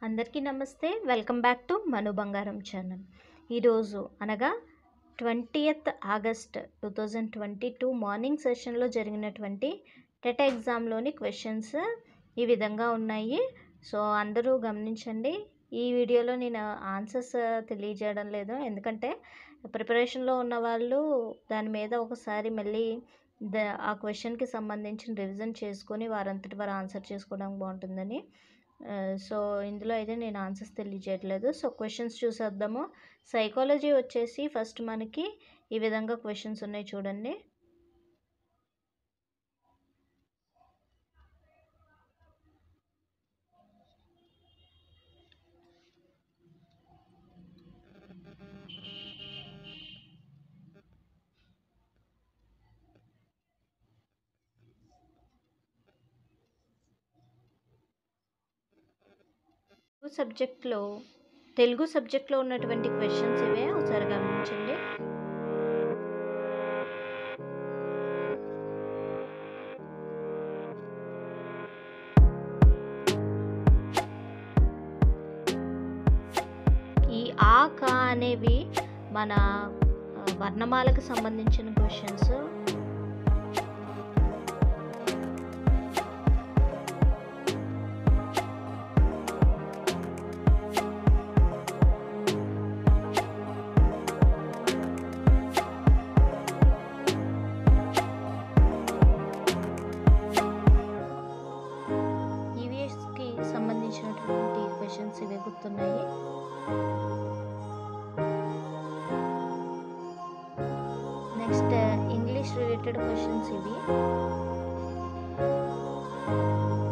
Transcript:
అందరికీ నమస్తే welcome back to మను బంగారం ఛానల్ ఈరోజు అనగా twentieth August two thousand twenty two morning సెషన్లో జరిగినటువంటి టెట్ ఎగ్జామ్లోని క్వశ్చన్స్ ఈ విధంగా ఉన్నాయి సో అందరూ గమనించండి ఈ వీడియోలో నేను ఆన్సర్స్ తెలియజేయడం లేదు ఎందుకంటే ప్రిపరేషన్లో ఉన్న వాళ్ళు దాని మీద ఒకసారి మళ్ళీ ద ఆ క్వశ్చన్కి సంబంధించిన రివిజన్ చేసుకొని వారంతటి వారు ఆన్సర్ చేసుకోవడానికి బాగుంటుందని ఆ, సో ఇందులో అయితే నేను ఆన్సర్స్ తెలియజేయట్లేదు సో క్వశ్చన్స్ చూసేద్దాము సైకాలజీ వచ్చేసి ఫస్ట్ మనకి ఈ విధంగా క్వశ్చన్స్ ఉన్నాయి చూడండి తెలుగు సబ్జెక్ట్లో తెలుగు సబ్జెక్ట్లో ఉన్నటువంటి క్వశ్చన్స్ ఇవే ఒకసారి గమనించండి ఈ ఆ కా అనేవి మన ఆ, వర్ణమాలకు సంబంధించిన క్వశ్చన్స్ ఈవీఎస్కి సంబంధించినటువంటి క్వశ్చన్స్ ఇవే గుర్తున్నాయి నెక్స్ట్ ఇంగ్లీష్ రిలేటెడ్ క్వశ్చన్స్ ఇవి